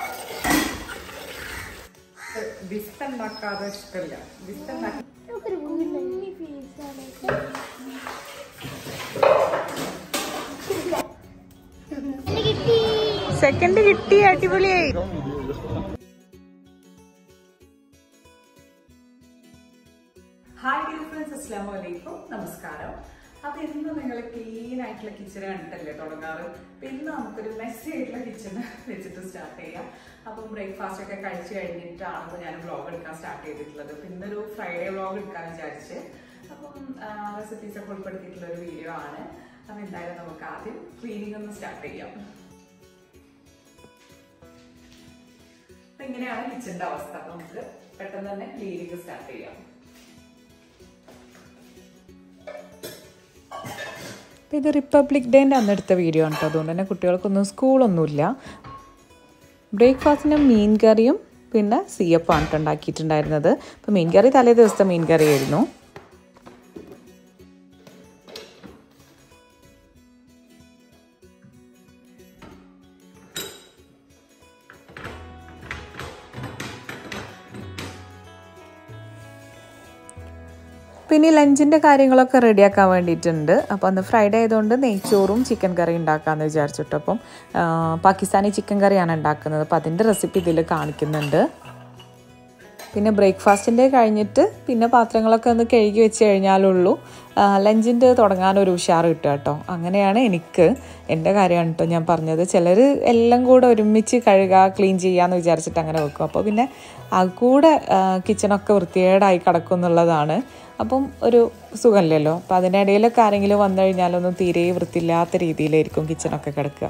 Vista ഉണ്ടാക്കാതെ ഇഷ്ടമില്ല Vista ഉണ്ടാക്കി നമുക്കൊരു കുഞ്ഞി പീസാണ് കിട്ടി സെക്കൻഡ് കിട്ടി അടിപൊളിയായി ഹായ് ഡിയർ ഫ്രണ്ട്സ് അസ്സാം വലൈക്കും നമസ്കാരം അപ്പൊ ഇന്ന് നിങ്ങൾ ക്ലീൻ ആയിട്ടുള്ള കിച്ചൺ കണ്ടിട്ടല്ലേ തുടങ്ങാറ് അപ്പൊ ഇന്ന് നമുക്കൊരു മെസ്സി ആയിട്ടുള്ള കിച്ചൺ വെച്ചിട്ട് സ്റ്റാർട്ട് ചെയ്യാം അപ്പം ബ്രേക്ക്ഫാസ്റ്റ് ഒക്കെ കഴിച്ചു കഴിഞ്ഞിട്ടാണ് ഞാൻ വ്ളോഗ് എടുക്കാൻ സ്റ്റാർട്ട് ചെയ്തിട്ടുള്ളത് അപ്പൊ ഇന്നൊരു ഫ്രൈഡേ വ്ളോഗ് എടുക്കാൻ വിചാരിച്ച് അപ്പം റെസിപ്പീസ് ഒക്കെ ഉൾപ്പെടുത്തിയിട്ടുള്ള ഒരു വീഡിയോ ആണ് അപ്പൊ എന്തായാലും നമുക്ക് ആദ്യം ക്ലീനിങ് ഒന്ന് സ്റ്റാർട്ട് ചെയ്യാം അപ്പൊ ഇങ്ങനെയാണ് കിച്ചന്റെ അവസ്ഥ അപ്പൊ നമുക്ക് പെട്ടെന്ന് തന്നെ ക്ലീനിങ് സ്റ്റാർട്ട് ചെയ്യാം അപ്പോൾ ഇത് റിപ്പബ്ലിക് ഡേൻ്റെ അന്ന് എടുത്ത വീഡിയോ ആണ് കേട്ടോ അതുകൊണ്ട് തന്നെ കുട്ടികൾക്കൊന്നും സ്കൂളൊന്നുമില്ല ബ്രേക്ക്ഫാസ്റ്റിന് മീൻ കറിയും പിന്നെ സിയപ്പാണ് കേട്ടോ ഉണ്ടാക്കിയിട്ടുണ്ടായിരുന്നത് അപ്പോൾ മീൻ കറി തലേ ദിവസത്തെ മീൻ കറിയായിരുന്നു പിന്നെ ഈ ലഞ്ചിൻ്റെ കാര്യങ്ങളൊക്കെ റെഡിയാക്കാൻ വേണ്ടിയിട്ടുണ്ട് അപ്പോൾ അന്ന് ഫ്രൈഡേ ആയതുകൊണ്ട് നെയ്ച്ചോറും ചിക്കൻ കറി ഉണ്ടാക്കാമെന്ന് വിചാരിച്ചിട്ട് അപ്പം ആ, പാകിസ്ഥാനി ചിക്കൻ കറിയാണ് ഉണ്ടാക്കുന്നത് അപ്പോൾ അതിൻ്റെ റെസിപ്പി ഇതിൽ കാണിക്കുന്നുണ്ട് പിന്നെ ബ്രേക്ക്ഫാസ്റ്റിൻ്റെ കഴിഞ്ഞിട്ട് പിന്നെ പാത്രങ്ങളൊക്കെ ഒന്ന് കഴുകി വെച്ച് കഴിഞ്ഞാലുള്ളൂ ലഞ്ചിൻ്റെ തുടങ്ങാനൊരു ഉഷാർ കിട്ടുക കേട്ടോ അങ്ങനെയാണ് എനിക്ക് എൻ്റെ കാര്യമാണ് കേട്ടോ ഞാൻ പറഞ്ഞത് ചിലർ എല്ലാം കൂടെ ഒരുമിച്ച് കഴുകുക ക്ലീൻ ചെയ്യാമെന്ന് വിചാരിച്ചിട്ട് അങ്ങനെ വെക്കും അപ്പോൾ പിന്നെ ആ കൂടെ കിച്ചണൊക്കെ വൃത്തികേടായി കിടക്കും എന്നുള്ളതാണ് അപ്പം ഒരു സുഖമില്ലല്ലോ അപ്പോൾ അതിനിടയിലൊക്കെ ആരെങ്കിലും വന്നു കഴിഞ്ഞാലൊന്നും തീരെ വൃത്തിയില്ലാത്ത രീതിയിലായിരിക്കും കിച്ചണൊക്കെ കിടക്കുക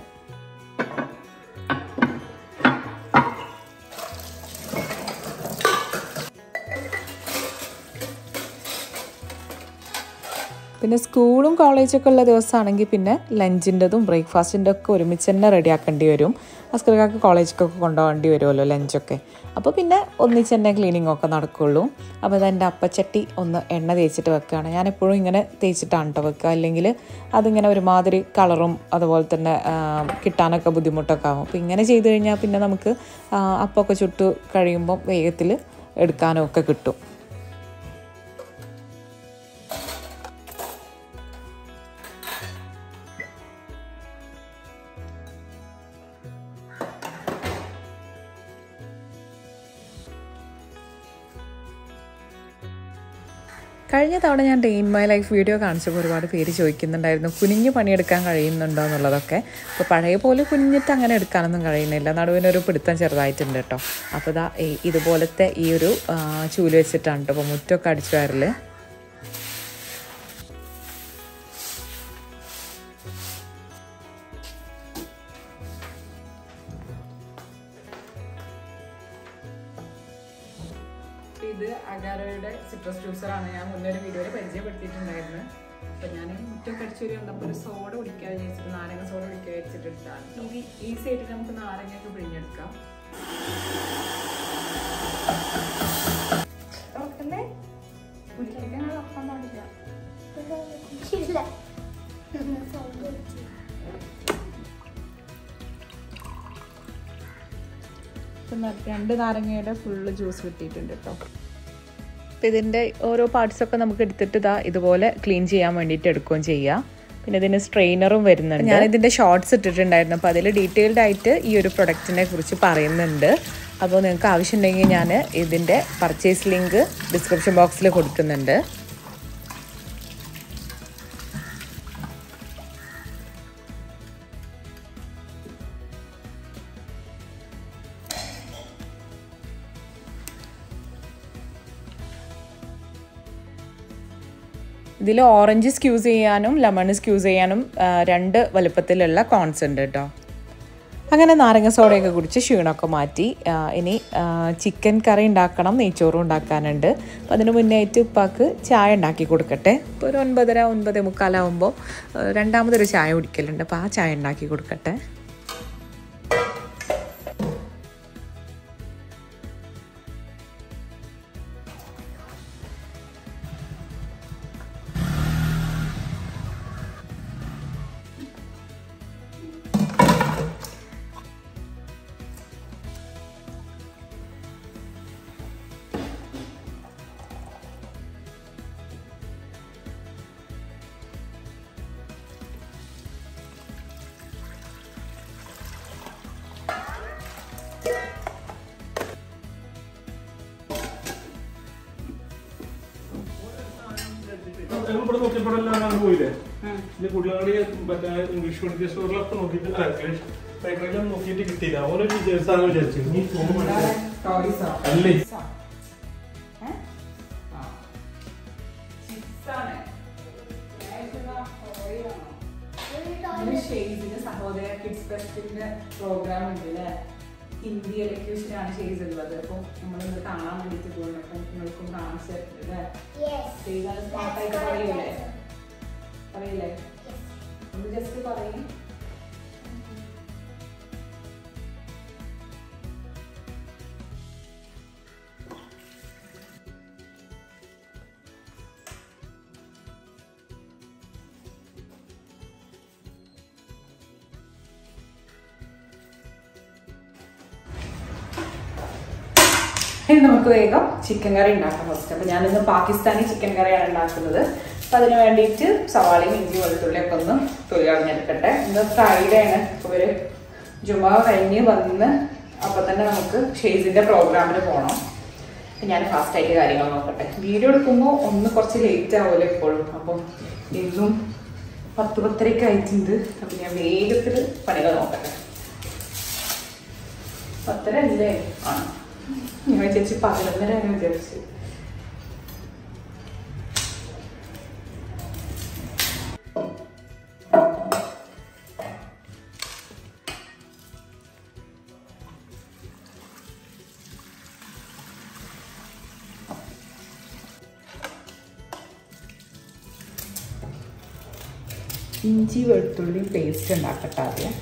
പിന്നെ സ്കൂളും കോളേജൊക്കെ ഉള്ള ദിവസമാണെങ്കിൽ പിന്നെ ലഞ്ചിൻ്റെതും ബ്രേക്ക്ഫാസ്റ്റിൻ്റെ ഒക്കെ ഒരുമിച്ച് തന്നെ റെഡിയാക്കേണ്ടി വരും അസ്കർക്കാർക്ക് കോളേജിലേക്കൊക്കെ കൊണ്ടുപോകേണ്ടി വരുമല്ലോ ലഞ്ചൊക്കെ അപ്പോൾ പിന്നെ ഒന്നിച്ച് തന്നെ ക്ലീനിങ് ഒക്കെ നടക്കുള്ളൂ അപ്പോൾ അതെൻ്റെ അപ്പച്ചട്ടി ഒന്ന് എണ്ണ തേച്ചിട്ട് വെക്കുകയാണ് ഞാൻ എപ്പോഴും ഇങ്ങനെ തേച്ചിട്ടാണ് കേട്ടോ വെക്കുക അല്ലെങ്കിൽ അതിങ്ങനെ ഒരുമാതിരി കളറും അതുപോലെ തന്നെ ആ, കിട്ടാനൊക്കെ ബുദ്ധിമുട്ടൊക്കെ ആകും അപ്പോൾ ഇങ്ങനെ ചെയ്ത് കഴിഞ്ഞാൽ പിന്നെ നമുക്ക് ആ, അപ്പമൊക്കെ ചുട്ട് കഴിയുമ്പം വേഗത്തിൽ എടുക്കാനും ഒക്കെ കിട്ടും കഴിഞ്ഞ തവണ ഞാൻ day in my life video കാണിച്ചപ്പോൾ ഒരുപാട് പേര് ചോദിക്കുന്നുണ്ടായിരുന്നു കുനിഞ്ഞ് പണിയെടുക്കാൻ കഴിയുന്നുണ്ടോ എന്നുള്ളതൊക്കെ അപ്പോൾ പഴയ പോലെ കുനിഞ്ഞിട്ട് അങ്ങനെ എടുക്കാനൊന്നും കഴിയുന്നില്ല നടുവിനൊരു പിടുത്തം ചെറുതായിട്ടുണ്ട് കേട്ടോ അപ്പോൾ ഇതാ ഈ- ഇതുപോലത്തെ ഈ ഒരു ആ, ചൂല് വെച്ചിട്ടാണ് കേട്ടോ അപ്പോൾ മുറ്റമൊക്കെ അടിച്ചു വരല് ഇത് അഗാരോയുടെ സിട്രസ് ജ്യൂസറാണ് ഞാൻ മുന്നേ ഒരു വീഡിയോയിൽ പരിചയപ്പെടുത്തിയിട്ടുണ്ടായിരുന്നു അപ്പൊ ഞാൻ മുറ്റം കടിച്ചു വരി വന്നപ്പോൾ ഒരു സോഡ കുടിക്കാൻ വിചാരിച്ചിട്ട് നാരങ്ങ സോഡ കുടിക്കാൻ വെച്ചിട്ട് എടുത്താണ് ഇത് ഈസി ആയിട്ട് നമുക്ക് നാരങ്ങയൊക്കെ പിഴിഞ്ഞെടുക്കാം തുറക്കുന്നേ കുടിക്കാൻ തുറക്കാൻ പാടില്ല ഇല്ല സൗണ്ട് വെച്ചു ഇപ്പം ന- രണ്ട് നാരങ്ങയുടെ ഫുള്ള് ജ്യൂസ് കിട്ടിയിട്ടുണ്ട് കേട്ടോ അപ്പം ഇതിൻ്റെ ഓരോ പാർട്സൊക്കെ നമുക്ക് എടുത്തിട്ട് ഇതാ ഇതുപോലെ ക്ലീൻ ചെയ്യാൻ വേണ്ടിയിട്ട് എടുക്കുകയും ചെയ്യാം പിന്നെ ഇതിന് സ്ട്രെയിനറും വരുന്നുണ്ട് ഞാൻ ഇതിൻ്റെ ഷോർട്സ് ഇട്ടിട്ടുണ്ടായിരുന്നു അപ്പോൾ അതിൽ ഡീറ്റെയിൽഡ് ആയിട്ട് ഈ ഒരു പ്രൊഡക്റ്റിനെ കുറിച്ച് പറയുന്നുണ്ട് അപ്പോൾ നിങ്ങൾക്ക് ആവശ്യമുണ്ടെങ്കിൽ ഞാൻ ഇതിൻ്റെ പർച്ചേസ് ലിങ്ക് ഡിസ്ക്രിപ്ഷൻ ബോക്സിൽ കൊടുക്കുന്നുണ്ട് ഇതിൽ ഓറഞ്ച് സ്ക്യൂസ് ചെയ്യാനും ലെമൺ സ്ക്യൂസ് ചെയ്യാനും ആ, രണ്ട് വലുപ്പത്തിലുള്ള കോൺസ് ഉണ്ട് കേട്ടോ അങ്ങനെ നാരങ്ങ സോഡയൊക്കെ കുടിച്ച് ക്ഷീണമൊക്കെ മാറ്റി ആ, ഇനി ആ, ചിക്കൻ കറി ഉണ്ടാക്കണം നെയ്ച്ചോറും ഉണ്ടാക്കാനുണ്ട് അപ്പോൾ അതിന് മുന്നേ ആയിട്ട് ഉപ്പാക്ക് ചായ ഉണ്ടാക്കി കൊടുക്കട്ടെ ഇപ്പോൾ ഒരു ഒൻപതര ഒൻപത് മുക്കാലാവുമ്പോൾ ആ, രണ്ടാമതൊരു ചായ കുടിക്കലുണ്ട് അപ്പോൾ ആ ചായ ഉണ്ടാക്കി കൊടുക്കട്ടെ ഇവിടെ നോക്കിയപ്പോഴെല്ലാം ഞാൻ പോയില്ലേ ഇനി കുടിലാടി മറ്റേ ഇംഗ്ലീഷ് മീഡിയം സ്റ്റോറിലൊക്കെ നോക്കിയിട്ട് അല്ല, ഇംഗ്ലീഷ് ബേക്കറിയിലും നോക്കിയിട്ട് കിട്ടിയില്ല ഓരോ വിചാരിച്ചാണ് വിചാരിച്ചു നീ പോകുമ്പോൾ മനസ്സിലായി. ടോയ്സോ അല്ലേ ഏ? ആ. ചിപ്സാണ്. ഏതാ? ടോയാണ്. നമ്മുടെ ഷെയ്സിന് സഹോദര കിഡ്സ് ഫെസ്റ്റിന്റെ പ്രോഗ്രാം ഉണ്ട് അല്ലേ ഹിന്ദി എലക്യൂഷനാണ് ഷെയ്സ് ഉള്ളത് അപ്പോൾ നമ്മളിത് കാണാൻ വേണ്ടിയിട്ട് പോകുന്നത് അപ്പം നിങ്ങൾക്കും കാണിച്ചു തരുന്നത് അല്ലേ ഷെയ്സ് സ്മാർട്ടായിട്ട് പറയൂലേ പറയില്ലേ ഒന്ന് ജസ്റ്റ് പറയും ഇനി നമുക്ക് വേഗം ചിക്കൻ കറി ഉണ്ടാക്കാം ഫസ്റ്റ് അപ്പൊ ഞാനിന്ന് പാകിസ്ഥാനി ചിക്കൻ കറിയാണ് ഉണ്ടാക്കുന്നത് അപ്പൊ അതിന് വേണ്ടിയിട്ട് സവാളയും ഇഞ്ചി വെളുത്തുള്ളിയൊക്കെ ഒന്ന് തൊലി കളഞ്ഞെടുക്കട്ടെ ഇന്ന് ഫ്രൈഡേ ആണ് അപ്പൊ ഇവര് ജുമാ കഴിഞ്ഞ് വന്ന് അപ്പൊ തന്നെ നമുക്ക് ഷെയ്സിന്റെ പ്രോഗ്രാമിന് പോകണം അപ്പൊ ഞാൻ ഫാസ്റ്റ് ആയിട്ട് കാര്യങ്ങൾ നോക്കട്ടെ വീഡിയോ എടുക്കുമ്പോൾ ഒന്ന് കുറച്ച് ലേറ്റ് ആവുമല്ലോ എപ്പോഴും അപ്പം ഇന്നും പത്ത് പത്തരയ്ക്ക് ആയിട്ടുണ്ട് അപ്പൊ ഞാൻ വേഗത്തിൽ പണികൾ നോക്കട്ടെ പത്തര അല്ലേ ആണ് ഞാൻ വിചാരിച്ചു പതിനൊന്നരാണ് വിചാരിച്ചു ഇഞ്ചി വെളുത്തുള്ളി പേസ്റ്റ് ഉണ്ടാക്കട്ടെ ആദ്യം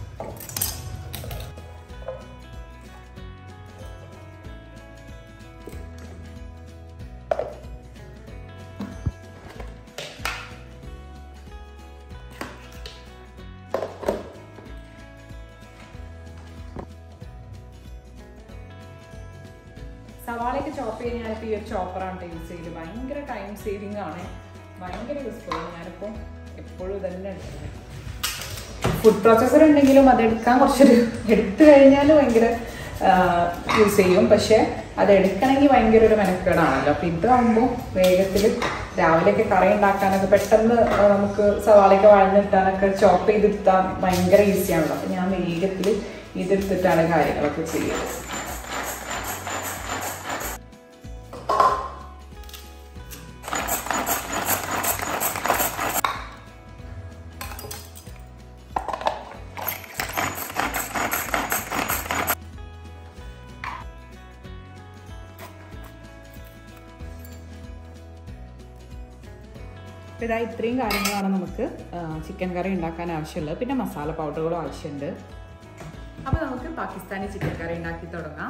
സവാളയൊക്കെ ചോപ്പ് ചെയ്യാൻ ഞാനിപ്പോൾ ഈ ഒരു ചോപ്പറാണ് യൂസ് ചെയ്ത് ഭയങ്കര ടൈം സേവിങ് ആണ് ഭയങ്കര യൂസ്ഫുൾ ആണ് ഞാനിപ്പോൾ എപ്പോഴും ഇതന്നെ എടുക്കുന്നത് ഫുഡ് പ്രോസസ്സർ ഉണ്ടെങ്കിലും അത് എടുക്കാൻ കുറച്ചൊരു എടുത്തു കഴിഞ്ഞാൽ ഭയങ്കര യൂസ് ചെയ്യും പക്ഷെ അത് എടുക്കണമെങ്കിൽ ഭയങ്കര ഒരു മെനക്കേടാണല്ലോ അപ്പം ഇതാകുമ്പോൾ വേഗത്തിൽ രാവിലെയൊക്കെ കറി ഉണ്ടാക്കാനൊക്കെ പെട്ടെന്ന് ആ, നമുക്ക് സവാളയൊക്കെ വഴഞ്ഞിട്ടാനൊക്കെ ചോപ്പ് ചെയ്തെടുത്താൽ ഭയങ്കര ഈസിയാണല്ലോ അപ്പം ഞാൻ വേഗത്തിൽ ഇതെടുത്തിട്ടാണ് കാര്യങ്ങളൊക്കെ ചെയ്യുന്നത് അപ്പോൾ ഇതാ ഇത്രയും കാര്യങ്ങളാണ് നമുക്ക് ചിക്കൻ കറി ഉണ്ടാക്കാൻ ആവശ്യമുള്ളത് പിന്നെ മസാല പൗഡറുകളും ആവശ്യമുണ്ട് അപ്പോൾ നമുക്ക് പാകിസ്ഥാനി ചിക്കൻ കറി ഉണ്ടാക്കി തുടങ്ങാം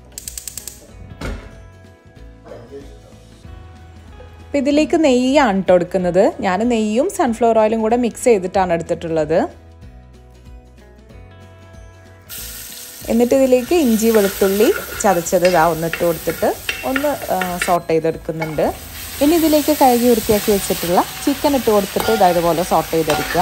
അപ്പം ഇതിലേക്ക് നെയ്യാണ് കേട്ടോ എടുക്കുന്നത് ഞാൻ നെയ്യും സൺഫ്ലവർ ഓയിലും കൂടെ മിക്സ് ചെയ്തിട്ടാണ് എടുത്തിട്ടുള്ളത് എന്നിട്ട് ഇതിലേക്ക് ഇഞ്ചി വെളുത്തുള്ളി ചതച്ചത് ഇതാ ഒന്നിട്ട് കൊടുത്തിട്ട് ഒന്ന് സോട്ട് ചെയ്തെടുക്കുന്നുണ്ട് ഇനി ഇതിലേക്ക് കഴുകി വൃത്തിയാക്കി വെച്ചിട്ടുള്ള ചിക്കൻ ഇട്ട് കൊടുത്തിട്ട് ഇതാ ഇതുപോലെ സോട്ട് ചെയ്തെടുക്കുക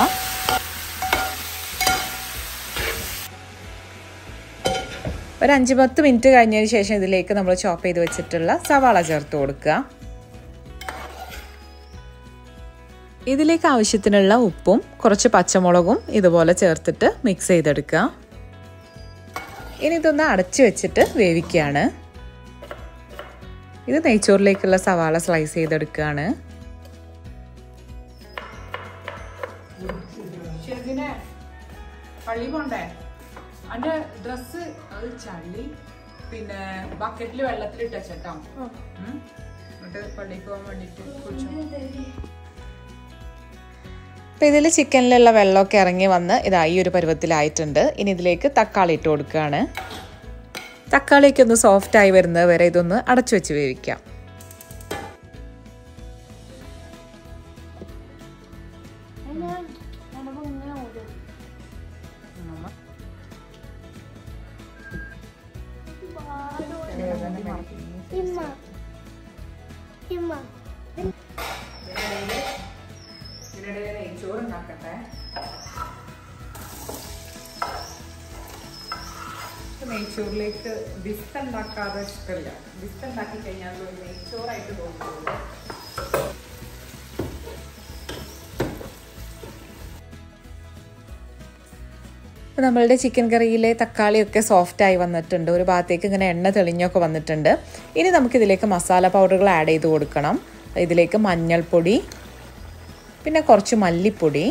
ഒരു അഞ്ച് പത്ത് മിനിറ്റ് കഴിഞ്ഞതിന് ശേഷം ഇതിലേക്ക് നമ്മൾ ചോപ്പ് ചെയ്ത് വെച്ചിട്ടുള്ള സവാള ചേർത്ത് കൊടുക്കുക ഇതിലേക്ക് ആവശ്യത്തിനുള്ള ഉപ്പും കുറച്ച് പച്ചമുളകും ഇതുപോലെ ചേർത്തിട്ട് മിക്സ് ചെയ്തെടുക്കുക ഇനി ഇതൊന്ന് അടച്ചു വെച്ചിട്ട് വേവിക്കുകയാണ് ഇത് നെയ്ച്ചോറിലേക്കുള്ള സവാള സ്ലൈസ് ചെയ്തെടുക്കുകയാണ് ഷെസിനെ പള്ളി പോണ്ടേ അന്റെ ഡ്രസ്സ് അത് ചളി പിന്നെ ബക്കറ്റിൽ വെള്ളത്തിൽ ഇട്ടോ എന്നിട്ട് പള്ളിക്ക് പോകാൻ വേണ്ടിട്ട് കുളിച്ചു അപ്പോൾ ഇതിൽ ചിക്കനിലുള്ള വെള്ളമൊക്കെ ഇറങ്ങി വന്ന് ഇതാ ഈ ഒരു പരുവത്തിലായിട്ടുണ്ട് ഇനി ഇതിലേക്ക് തക്കാളി ഇട്ട് കൊടുക്കുകയാണ് തക്കാളിയൊക്കെ ഒന്ന് സോഫ്റ്റ് ആയി വരുന്നത് വരെ ഇതൊന്ന് അടച്ചു വെച്ച് വേവിക്കാം ഇമ്മ ഇമ്മ ഇതിനിടയിൽ നെയ്ച്ചോറ് ഉണ്ടാക്കട്ടെ ഇപ്പൊ നെയ്ച്ചോറിലേക്ക് ബിസ്ത ഉണ്ടാക്കാതെ ഇഷ്ടമില്ല ബിസ്ത ഉണ്ടാക്കി കഴിഞ്ഞാൽ ഒരു നെയ്ച്ചോറായിട്ട് തോന്നുള്ളൂ അപ്പോൾ നമ്മളുടെ ചിക്കൻ കറിയിലെ തക്കാളിയൊക്കെ സോഫ്റ്റായി വന്നിട്ടുണ്ട് ഒരു ഭാഗത്തേക്ക് ഇങ്ങനെ എണ്ണ തെളിഞ്ഞൊക്കെ വന്നിട്ടുണ്ട് ഇനി നമുക്കിതിലേക്ക് മസാല പൗഡറുകൾ ആഡ് ചെയ്ത് കൊടുക്കണം ഇതിലേക്ക് മഞ്ഞൾപ്പൊടി പിന്നെ കുറച്ച് മല്ലിപ്പൊടി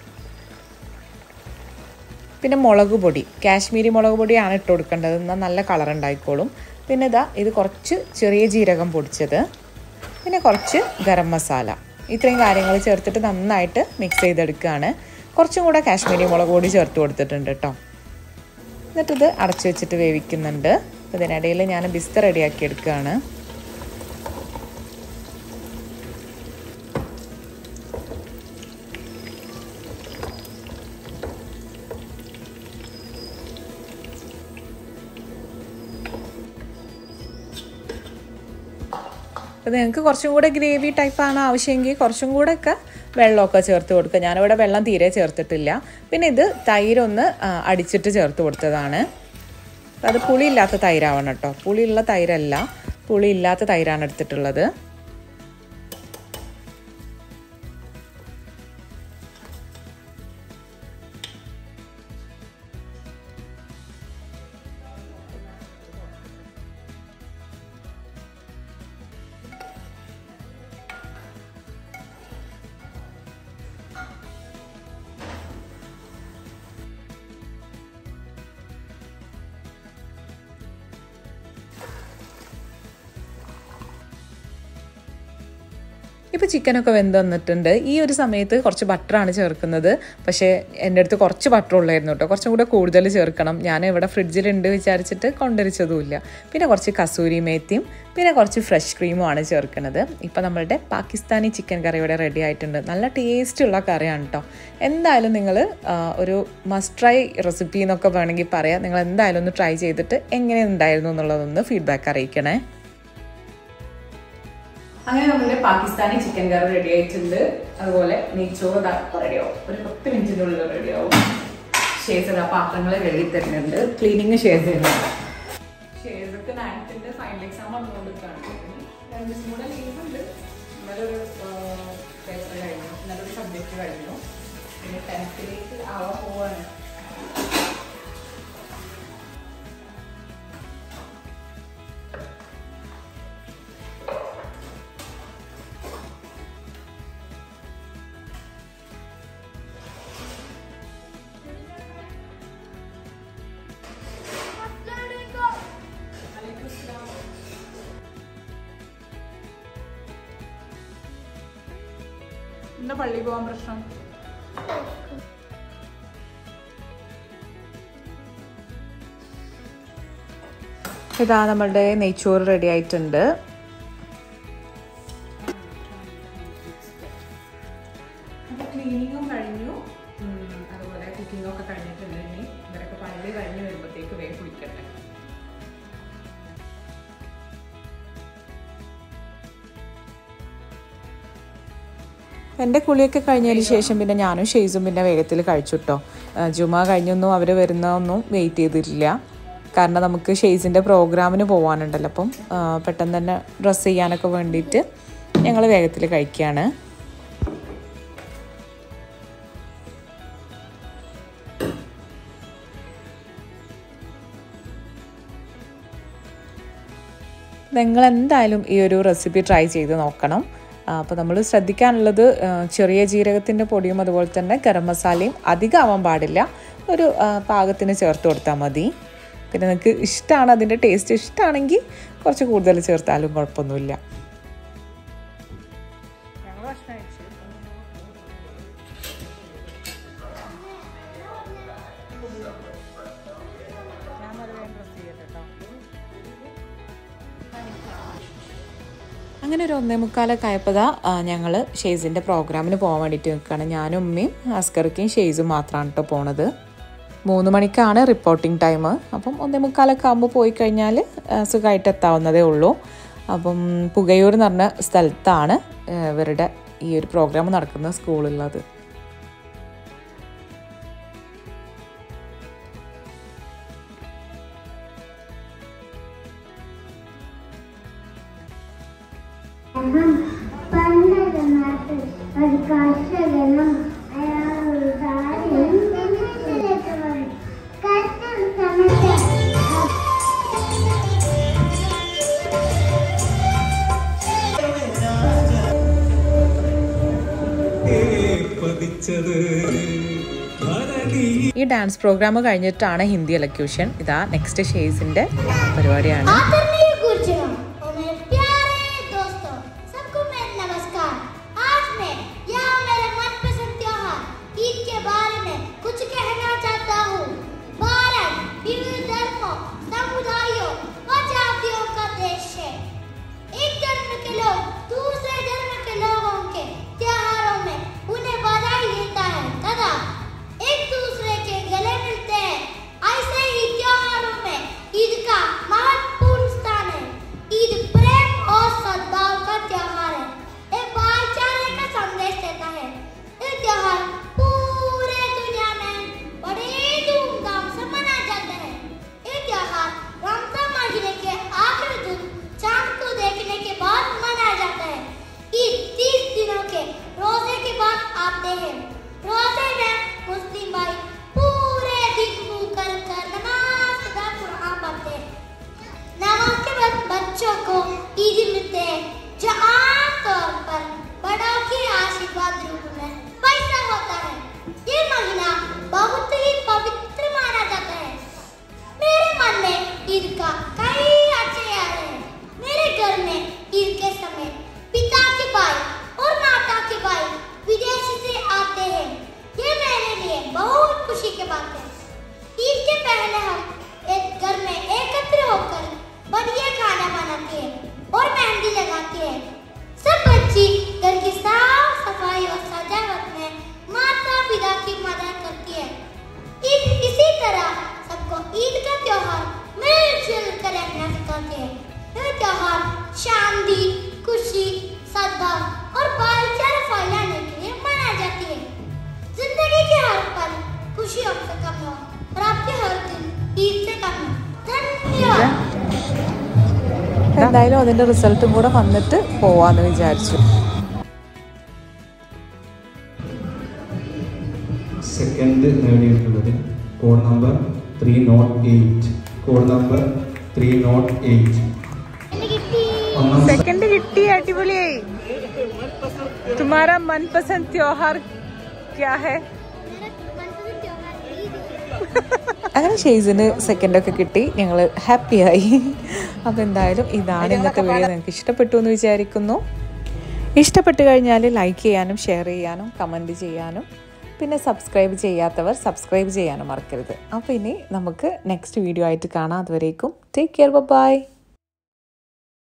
പിന്നെ മുളക് പൊടി കാശ്മീരി മുളക് പൊടിയാണ് ഇട്ട് കൊടുക്കേണ്ടത് എന്നാൽ നല്ല കളർ ഉണ്ടായിക്കോളും പിന്നെ ഇതാ ഇത് കുറച്ച് ചെറിയ ജീരകം പൊടിച്ചത് പിന്നെ കുറച്ച് ഗരം മസാല ഇത്രയും കാര്യങ്ങൾ ചേർത്തിട്ട് നന്നായിട്ട് മിക്സ് ചെയ്തെടുക്കുകയാണ് കുറച്ചും കൂടെ കാശ്മീരി മുളക് പൊടി ചേർത്ത് കൊടുത്തിട്ടുണ്ട് കേട്ടോ എന്നിട്ടിത് അടച്ചു വെച്ചിട്ട് വേവിക്കുന്നുണ്ട് അപ്പോൾ ഇതിനിടയിൽ ഞാൻ ബിസ്ത റെഡിയാക്കി എടുക്കുകയാണ് അപ്പോൾ നിങ്ങൾക്ക് കുറച്ചും കൂടെ ഗ്രേവി ടൈപ്പാണ് ആവശ്യമെങ്കിൽ കുറച്ചും കൂടെ ഒക്കെ വെള്ളമൊക്കെ ചേർത്ത് കൊടുക്കുക ഞാനിവിടെ വെള്ളം തീരെ ചേർത്തിട്ടില്ല പിന്നെ ഇത് തൈരൊന്ന് ആ, അടിച്ചിട്ട് ചേർത്ത് കൊടുത്തതാണ് അത് പുളിയില്ലാത്ത തൈരാവണം കേട്ടോ പുളിയുള്ള തൈരല്ല പുളിയില്ലാത്ത തൈരാണ് എടുത്തിട്ടുള്ളത് ഇപ്പോൾ ചിക്കനൊക്കെ വെന്ത് വന്നിട്ടുണ്ട് ഈ ഒരു സമയത്ത് കുറച്ച് ബട്ടറാണ് ചേർക്കുന്നത് പക്ഷേ എൻ്റെ അടുത്ത് കുറച്ച് ബട്ടർ ഉള്ളായിരുന്നു കേട്ടോ കുറച്ചും കൂടെ കൂടുതൽ ചേർക്കണം ഞാൻ ഇവിടെ ഫ്രിഡ്ജിലുണ്ട് വിചാരിച്ചിട്ട് കൊണ്ടുവരിച്ചതുമില്ല പിന്നെ കുറച്ച് കസൂരി മേത്തിയും പിന്നെ കുറച്ച് ഫ്രഷ് ക്രീമുമാണ് ചേർക്കുന്നത് ഇപ്പോൾ നമ്മളുടെ പാകിസ്ഥാനി ചിക്കൻ കറി ഇവിടെ റെഡി ആയിട്ടുണ്ട് നല്ല ടേസ്റ്റുള്ള കറിയാണ് കേട്ടോ എന്തായാലും നിങ്ങൾ ഒരു മസ്റ്റ് ട്രൈ റെസിപ്പി എന്നൊക്കെ വേണമെങ്കിൽ പറയാം നിങ്ങൾ എന്തായാലും ഒന്ന് ട്രൈ ചെയ്തിട്ട് എങ്ങനെ ഉണ്ടായിരുന്നു എന്നുള്ളതൊന്ന് ഫീഡ്ബാക്ക് അറിയിക്കണേ അങ്ങനെ നമ്മുടെ പാകിസ്ഥാനി ചിക്കൻ കറി റെഡി ആയിട്ടുണ്ട് അതുപോലെ നെയ്ച്ചോറ് റെഡിയാവും ഒരു പത്ത് മിനിറ്റിന്റെ ഉള്ളിൽ റെഡിയാവും ഷേസ് ആ പാത്രങ്ങൾ കഴുകി തരുന്നുണ്ട് ക്ലീനിങ് ഷേസ് ചെയ്യുന്നുണ്ട് ഷേസൊക്കെ നയൻത്തിന്റെ ഫൈനൽ എക്സാം വന്നുകൊണ്ടിരിക്കുകയാണ് രണ്ട് ദിവസം കൂടെ ലീവ് ഉണ്ട് ഇന്നലെ ഒരു പേപ്പർ കഴിഞ്ഞു ഇന്നലെ ഒരു സബ്ജക്റ്റ് കഴിഞ്ഞു പിന്നെ ടെൻത്തിലേക്ക് ആവാൻ പോവാണ് എന്താ പള്ളി പോകാൻ പ്രശ്നം ഇതാ നമ്മളുടെ നെയ്ച്ചോറ് റെഡി ആയിട്ടുണ്ട് അപ്പോൾ ക്ലീനിങ്ങും കഴിഞ്ഞു ഉം, അതുപോലെ കുക്കിംഗും ഒക്കെ കഴിഞ്ഞിട്ടുണ്ട് ഇനി ഇവരൊക്കെ പള്ളി കഴിഞ്ഞ് വരുമ്പോഴത്തേക്ക് വേഗം കുളിക്കട്ടെ എൻ്റെ കുളിയൊക്കെ കഴിഞ്ഞതിന് ശേഷം പിന്നെ ഞാനും ഷെയ്സും പിന്നെ വേഗത്തിൽ കഴിച്ചു കേട്ടോ ജുമ കഴിഞ്ഞൊന്നും അവർ വരുന്നതൊന്നും വെയിറ്റ് ചെയ്തിട്ടില്ല കാരണം നമുക്ക് ഷെയ്സിൻ്റെ പ്രോഗ്രാമിന് പോകാനുണ്ടല്ലോ അപ്പം ആ, പെട്ടെന്ന് തന്നെ ഡ്രസ്സ് ചെയ്യാനൊക്കെ വേണ്ടിയിട്ട് ഞങ്ങൾ വേഗത്തിൽ കഴിക്കുകയാണ് നിങ്ങൾ എന്തായാലും ഈ ഒരു റെസിപ്പി ട്രൈ ചെയ്ത് നോക്കണം അപ്പോൾ നമ്മൾ ശ്രദ്ധിക്കാനുള്ളത് ആ, ചെറിയ ജീരകത്തിൻ്റെ പൊടിയും അതുപോലെ തന്നെ ഗരം മസാലയും അധികം ആവാൻ പാടില്ല ഒരു ആ, പാകത്തിന് ചേർത്ത് കൊടുത്താൽ മതി പിന്നെ നിങ്ങൾക്ക് ഇഷ്ടമാണ് അതിൻ്റെ ടേസ്റ്റ് ഇഷ്ടമാണെങ്കിൽ കുറച്ച് കൂടുതൽ ചേർത്താലും കുഴപ്പമൊന്നുമില്ല ഞങ്ങൾ ഭക്ഷണം കഴിച്ചു ഞാൻ നല്ല വേഗം ഡ്രസ് ചെയ്യട്ടെ കേട്ടോ അങ്ങനെ ഒരു ഒന്നേ മുക്കാലൊക്കെ ആയപ്പോൾ ഞങ്ങൾ ഷെയ്സിൻ്റെ പ്രോഗ്രാമിന് പോകാൻ വേണ്ടിയിട്ട് നിൽക്കുകയാണ് ഞാനും ഉമ്മയും അസ്കർക്കും ഷെയ്സും മാത്രമാണ് കേട്ടോ പോണത് മൂന്ന് മണിക്കാണ് റിപ്പോർട്ടിംഗ് ടൈം അപ്പം ഒന്നേ മുക്കാലൊക്കെ ആകുമ്പോൾ പോയി കഴിഞ്ഞാൽ സുഖമായിട്ട് എത്താവുന്നതേ ഉള്ളൂ അപ്പം പുകയൂർ എന്ന് പറഞ്ഞ സ്ഥലത്താണ് ആ, ഇവരുടെ ഈ ഒരു പ്രോഗ്രാം നടക്കുന്ന സ്കൂളുള്ളത് പണ്ടൊരു നാട്ടിൽ ഒരു കർഷകനും അയാൾ ഒരു ഭാര്യയും വീട്ടിലേക്ക് വന്നു ഈ ഡാൻസ് പ്രോഗ്രാം കഴിഞ്ഞിട്ടാണ് ഹിന്ദി എലക്യൂഷൻ ഇതാ നെക്സ്റ്റ് ഷേസിന്റെ പരിപാടിയാണ് आदरणीय गुरुजनों और मेरे प्यारे दोस्तों सबको मेरा नमस्कार आज मैं यहाँ मेरे मनपसंद त्योहार ईद के बारे में कुछ कहना चाहता हूँ भारत विविध धर्मों समुदायों और जातियों का देश है एक धर्म के लोग दूसरे धर्म के लोगों के त्योहारों में उन्हें बधाई देता है तथा एक दूसरे के गले मिलते हैं ऐसे ही त्योहारों में ईद का महत्वपूर्ण स्थान है ईद प्रेम और सद्भाव का त्योहार है ये भाईचारे का संदेश देता है ये त्योहार पूरे दुनिया में बड़े धूमधाम से मनाया जाता है ये त्योहार रमजान महीने के आखिरी दिन चांद को देखने के बाद मनाया जाता है ईद तीस दिनों के रोजे के बाद आते हैं रोजे में मुस्लिम भाई पूरे दिन मुंह कर कर नमाज तथा कुरान पढ़ते हैं नमाज के बाद बच्चों को ईद मिलते हैं जो आमतौर पर बड़ों के आशीर्वाद रूप में पैसा होता है ये महीना बहुत ही पवित्र माना जाता है मेरे मन में ईद का कई अच्छे याद हैं मेरे घर में ईद के समय पिता के भाई और माता के भाई विदेश से आते हैं ये मेरे लिए बहुत खुशी की बात है ईद के पहले हम एक घर में एकत्र होकर बढ़िया खाना बनाते हैं और मेहंदी लगाते हैं सब बच्ची घर की साफ सफाई और सजावट में माता पिता की मदद करती है ईद इसी तरह सबको ईद का त्योहार मिलजुल कर रहना सिखाते हैं यह त्योहार शांति खुशी सद्भाव और भाईचारा फैलाने के लिए मनाई जाती है जिंदगी के हर पल खुशियों से कम हो और आपके हर दिन ईद से कम हो धन्यवाद എന്തായാലും അതിന്റെ റിസൾട്ടും കൂടെ വന്നിട്ട് പോവാന്ന് വിചാരിച്ചു സെക്കൻഡ് നേടിയിട്ടുള്ളത് code number three nought eight code number three nought eight ഒന്നാം സെക്കൻഡ് കിട്ടി അടിപൊളിയായി തുമാര മനപസന്ദ് ത്യോഹാർ ക്യാ ഹേ അങ്ങനെ ഷെയ്സിന് സെക്കൻഡ് ഒക്കെ കിട്ടി ഞങ്ങൾ ഹാപ്പിയായി അപ്പോൾ എന്തായാലും ഇതാണ് ഇന്നത്തെ വീഡിയോ നിങ്ങൾക്ക് ഇഷ്ടപ്പെട്ടു എന്ന് വിചാരിക്കുന്നു ഇഷ്ടപ്പെട്ട് കഴിഞ്ഞാൽ ലൈക്ക് ചെയ്യാനും ഷെയർ ചെയ്യാനും കമൻറ്റ് ചെയ്യാനും പിന്നെ സബ്സ്ക്രൈബ് ചെയ്യാത്തവർ സബ്സ്ക്രൈബ് ചെയ്യാനും മറക്കരുത് അപ്പോൾ ഇനി നമുക്ക് നെക്സ്റ്റ് വീഡിയോ ആയിട്ട് കാണാം അതുവരേക്കും ടേക്ക് കെയർ ബൈ